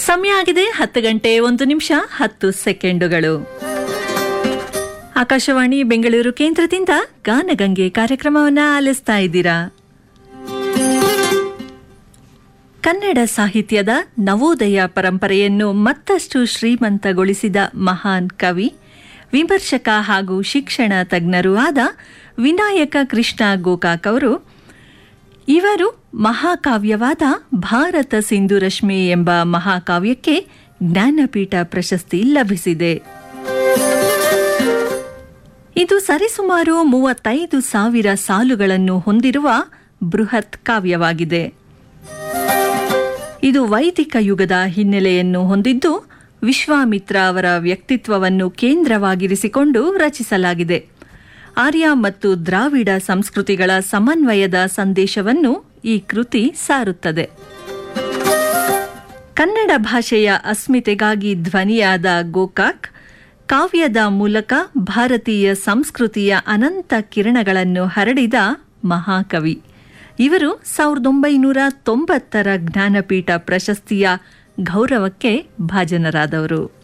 ಸಮಯ ಆಗಿದೆ ಹತ್ತು ಗಂಟೆ ಒಂದು ನಿಮಿಷ ಹತ್ತು ಸೆಕೆಂಡುಗಳು ಆಕಾಶವಾಣಿ ಬೆಂಗಳೂರು ಕೇಂದ್ರದಿಂದ ಗಾನಗಂಗೆ ಕಾರ್ಯಕ್ರಮವನ್ನ ಆಲಿಸ್ತಾ ಇದ್ದೀರಾ ಕನ್ನಡ ಸಾಹಿತ್ಯದ ನವೋದಯ ಪರಂಪರೆಯನ್ನು ಮತ್ತಷ್ಟು ಶ್ರೀಮಂತಗೊಳಿಸಿದ ಮಹಾನ್ ಕವಿ ವಿಮರ್ಶಕ ಹಾಗೂ ಶಿಕ್ಷಣ ತಜ್ಞರೂ ಆದ ವಿನಾಯಕ ಕೃಷ್ಣ ಗೋಕಾಕ್ ಅವರು ಇವರು ಮಹಾಕಾವ್ಯವಾದ ಭಾರತ ಸಿಂಧು ರಶ್ಮಿ ಎಂಬ ಮಹಾಕಾವ್ಯಕ್ಕೆ ಜ್ಞಾನಪೀಠ ಪ್ರಶಸ್ತಿ ಲಭಿಸಿದೆ ಇದು ಸರಿಸುಮಾರು ಮೂವತ್ತೈದು ಸಾವಿರ ಸಾಲುಗಳನ್ನು ಹೊಂದಿರುವ ಬೃಹತ್ ಕಾವ್ಯವಾಗಿದೆ ಇದು ವೈದಿಕ ಯುಗದ ಹಿನ್ನೆಲೆಯನ್ನು ಹೊಂದಿದ್ದು ವಿಶ್ವಾಮಿತ್ರ ಅವರ ವ್ಯಕ್ತಿತ್ವವನ್ನು ಕೇಂದ್ರವಾಗಿರಿಸಿಕೊಂಡು ರಚಿಸಲಾಗಿದೆ ಆರ್ಯ ಮತ್ತು ದ್ರಾವಿಡ ಸಂಸ್ಕೃತಿಗಳ ಸಮನ್ವಯದ ಸಂದೇಶವನ್ನು ಈ ಕೃತಿ ಸಾರುತ್ತದೆ ಕನ್ನಡ ಭಾಷೆಯ ಅಸ್ಮಿತೆಗಾಗಿ ಧ್ವನಿಯಾದ ಗೋಕಾಕ್ ಕಾವ್ಯದ ಮೂಲಕ ಭಾರತೀಯ ಸಂಸ್ಕೃತಿಯ ಅನಂತ ಕಿರಣಗಳನ್ನು ಹರಡಿದ ಮಹಾಕವಿ ಇವರು ಸಾವಿರದ ಒಂಬೈನೂರ ತೊಂಬತ್ತರ ಜ್ಞಾನಪೀಠ ಪ್ರಶಸ್ತಿಯ ಗೌರವಕ್ಕೆ ಭಾಜನರಾದವರು